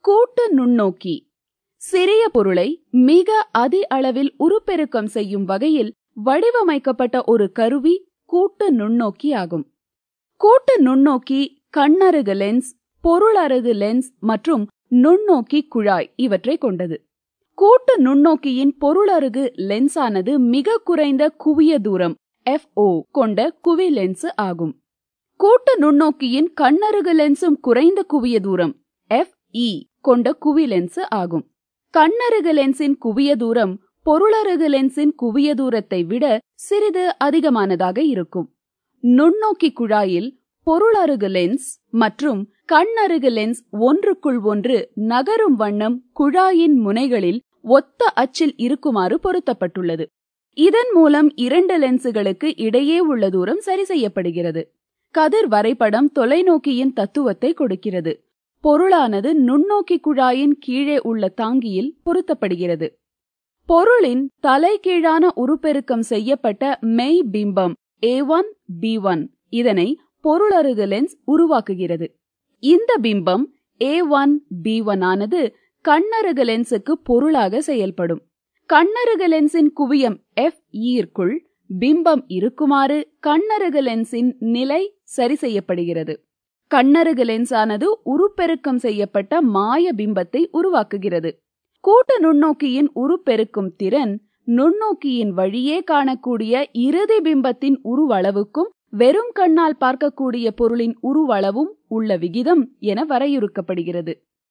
கூட்டு நுண்ணோக்கி சிறிய பொருளை மிக அதி அளவில் உருப்பெருக்கம் செய்யும் வகையில் வடிவமைக்கப்பட்ட ஒரு கருவி கூட்டு நுண்ணோக்கி ஆகும் கூட்டு நுண்ணோக்கி கண்ணருகு லென்ஸ் பொருளருகு லென்ஸ் மற்றும் நுண்ணோக்கி குழாய் இவற்றை கொண்டது கூட்டு நுண்ணோக்கியின் பொருளருகு லென்ஸானது மிக குறைந்த குவிய தூரம் FO கொண்ட குவி லென்ஸ் ஆகும் கூட்டு நுண்ணோக்கியின் கண்ணருகு லென்ஸும் குறைந்த குவிய தூரம் FE கொண்ட குவி லென்ஸ் ஆகும் கண்ணருகு லென்ஸின் குவிய தூரம் பொருளருகு லென்ஸின் குவிய தூரத்தை விட சிறிது அதிகமானதாக இருக்கும் நுண்ணோக்கி குழாயில் பொருளருகு லென்ஸ் மற்றும் கண்ணருகு லென்ஸ் ஒன்றுக்குள் ஒன்று நகரும் வண்ணம் குழாயின் முனைகளில் ஒத்த அச்சில் இருக்குமாறு பொருத்தப்பட்டுள்ளது இதன் மூலம் இரண்டு லென்சுகளுக்கு இடையே உள்ள தூரம் சரி செய்யப்படுகிறது கதிர் வரைபடம் தொலைநோக்கியின் தத்துவத்தை கொடுக்கிறது பொருளானது நுண்ணோக்கி குழாயின் கீழே உள்ள தாங்கியில் பொருத்தப்படுகிறது பொருளின் தலைகீழான உருப்பெருக்கம் செய்யப்பட்ட மெய் பிம்பம் ஏ ஒன் பி ஒன் இதனை பொருளருகு லென்ஸ் உருவாக்குகிறது இந்த பிம்பம் ஏ ஒன் பி ஒன் ஆனது கண்ணருகு லென்ஸுக்கு பொருளாக செயல்படும் கண்ணருகு லென்ஸின் குவியம் எஃப் ஈர்க்குள் பிம்பம் இருக்குமாறு கண்ணருகு லென்ஸின் நிலை சரி செய்யப்படுகிறது கண்ணருகு லென்ஸானது உருப்பெருக்கம் செய்யப்பட்ட மாய பிம்பத்தை உருவாக்குகிறது கூட்டு நுண்ணோக்கியின் உருப்பெருக்கும் திறன் நுண்ணோக்கியின் வழியே காணக்கூடிய இறுதி பிம்பத்தின் உருவளவுக்கும் வெறும் கண்ணால் பார்க்கக்கூடிய பொருளின் உருவளவும் உள்ள விகிதம் என வரையறுக்கப்படுகிறது